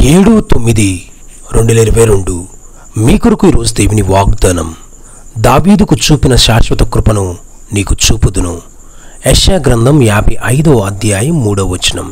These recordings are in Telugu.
ఏడు తొమ్మిది రెండు వేల ఇరవై రెండు మీ కొరకు ఈరోజు దేవుని వాగ్దానం దావీదుకు చూపిన శాశ్వత కృపను నీకు చూపుదును యెషయా గ్రంథం యాభై ఐదో అధ్యాయం మూడో వచనం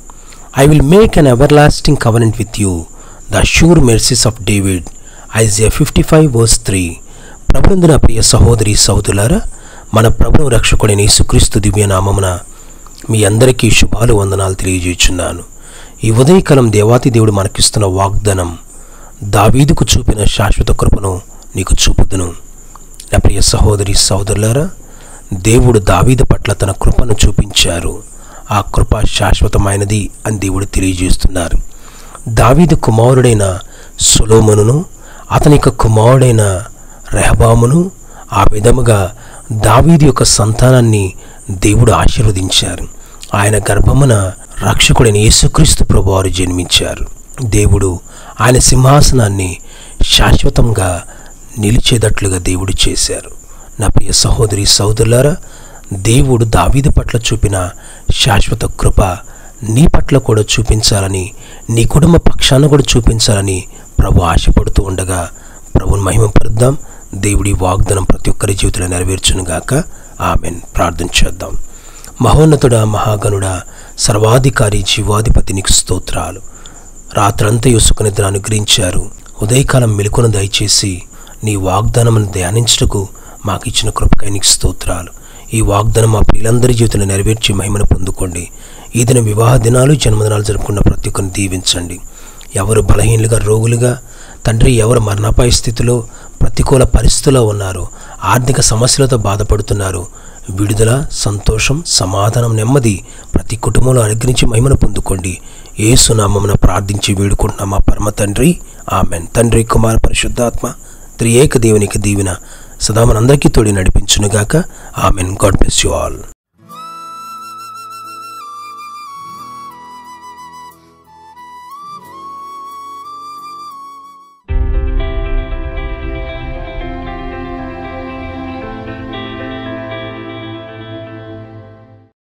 I will make an everlasting covenant with you the sure mercies of David Isaiah fifty five verse three ప్రభునందున ప్రియ సహోదరి సహోదరులారా మన ప్రభువు రక్షకుడైన యేసుక్రీస్తు దివ్యనామమున మీ అందరికీ శుభాలు వందనాలు తెలియజేయుచున్నాను ఈ ఉదయకాలం దేవాతి దేవుడు మనకిస్తున్న వాగ్దానం దావీదుకు చూపిన శాశ్వత కృపను నీకు చూపుదును నా ప్రియ సహోదరి సహోదరులారా దేవుడు దావీదు పట్ల తన కృపను చూపించారు ఆ కృప శాశ్వతమైనది అని దేవుడు తెలియజేస్తున్నారు దావీదు కుమారుడైన సొలోమనును అతని యొక్క కుమారుడైన రెహబామును ఆ విధముగా దావీదు యొక్క సంతానాన్ని దేవుడు ఆశీర్వదించారు ఆయన గర్భమున రక్షకుడైన యేసుక్రీస్తు ప్రభువారు జన్మించారు దేవుడు ఆయన సింహాసనాన్ని శాశ్వతంగా నిలిచేటట్లుగా దేవుడు చేశారు నా ప్రియ సహోదరి సహోదరులారా దేవుడు దావీదు పట్ల చూపిన శాశ్వత కృప నీ పట్ల కూడా చూపించాలని నీ కుటుంబ పక్షాన కూడా చూపించాలని ప్రభు ఆశపడుతూ ఉండగా ప్రభుని మహిమపరుద్దాం దేవుడి వాగ్దానం ప్రతి ఒక్కరి జీవితంలో నెరవేర్చునుగాక ఆమెన్ ప్రార్థన చేద్దాం మహోన్నతుడా మహాగణుడా సర్వాధికారి జీవాధిపతి నీకు స్తోత్రాలు రాత్రంతా యుసుకు నిద్ర అనుగ్రహించారు ఉదయకాలం మెలుకును దయచేసి నీ వాగ్దానమును ధ్యానించుటకు మాకు ఇచ్చిన కృపకై నీకు స్తోత్రాలు ఈ వాగ్దానం మా ప్రియులందరి జీవితంలో నెరవేర్చి మహిమను పొందుకోండి ఈ దిన వివాహ దినాలు జన్మదినాలు జరుపుకున్న ప్రతి ఒక్కరిని దీవించండి ఎవరు బలహీనులుగా రోగులుగా తండ్రి ఎవరు మరణాపాయ స్థితిలో ప్రతికూల పరిస్థితుల్లో ఉన్నారు ఆర్థిక సమస్యలతో బాధపడుతున్నారు విడుదల సంతోషం సమాధానం నెమ్మది ప్రతి కుటుంబంలో అనుగ్రహించి మహిమను పొందుకోండి ఏ సునామమున ప్రార్థించి వేడుకుంటున్నాం మా పరమ తండ్రి ఆమెన్ తండ్రి కుమార పరిశుద్ధాత్మ త్రియేక దేవునికి దీవిన సదా మనందరికీ తోడి నడిపించునుగాక amen God bless you all